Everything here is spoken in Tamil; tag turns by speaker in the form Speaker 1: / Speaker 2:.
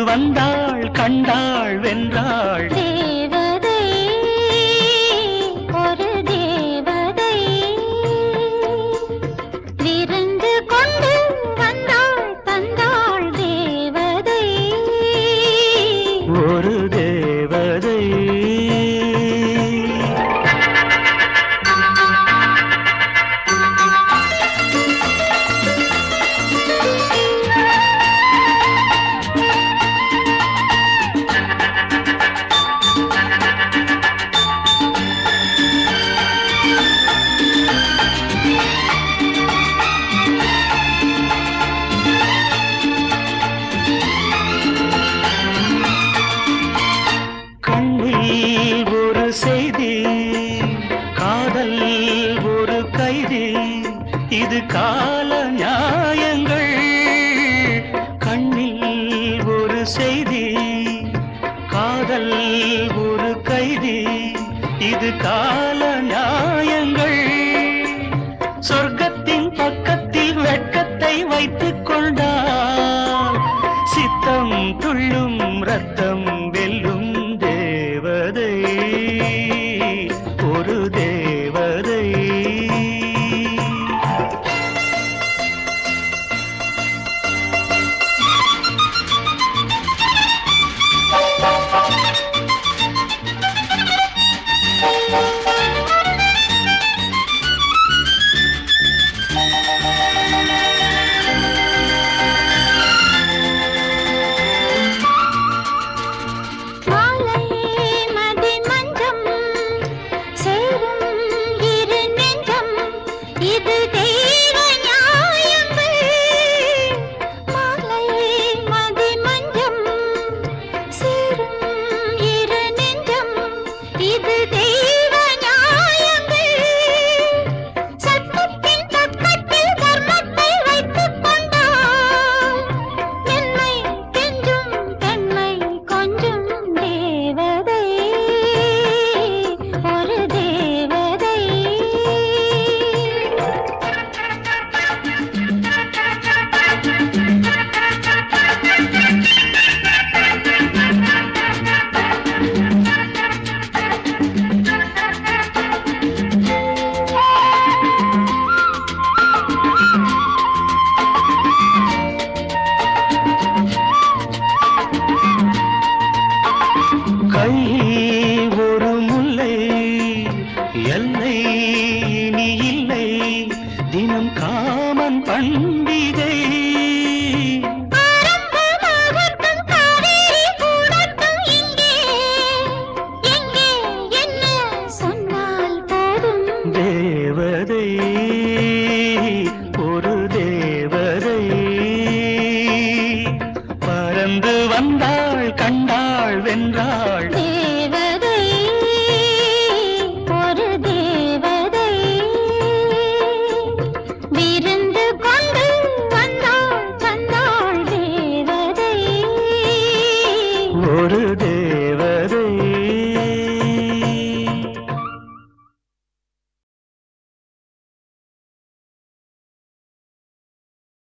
Speaker 1: வந்தாள் கண்டாள் வென்றாள்
Speaker 2: தேவதை ஒரு தேவதை விருந்து கொண்டு வந்தாள் தந்தாள் தேவதை
Speaker 1: ஒரு தேவதை கண்ணில் ஒரு செய்தி காதல் ஒரு கைதி இது கால நியாயங்கள் கண்ணில் ஒரு செய்தி காதல் ஒரு கைதி இது கால நியாயங்கள் சொர்க்கத்தின் பக்கத்தில் வெட்கத்தை வைத்துக் கொண்டால் சித்தம் துள்ளும் ரத்தம் வெல்லும் தேவதை ஒரு தேவதை
Speaker 2: மாலை மதி மஞ்சம் சேரும் இரு நெஞ்சம் இது தெய்வ நியாயங்கள் மாலை மதி மஞ்சம் சேரும் இரு நெஞ்சம் இது தெய்வ நியாயங்கள் சட்டத்தின் பக்கத்தில் தர்மத்தை வைத்துக் கொண்டால் என்னை கெஞ்சும் பெண்மை கொஞ்சம் தேவதை ஒரு தேவதை
Speaker 1: கை ஒரு முல்லை எல்லை இனி இல்லை தினம் காமன் பண்டிகை
Speaker 2: ஆரம்பமாகட்டும் காவேரி கூடட்டும் இங்கே எங்கே என்ன சொன்னால் போதும்
Speaker 1: தேவதை ஒரு தேவதை பறந்து வந்தாள் கண்டாள் வென்றாள்
Speaker 2: தேவதை ஒரு தேவதை விருந்து கொண்டு வந்தாள் தந்தாள் தேவதை
Speaker 1: ஒரு தேவதை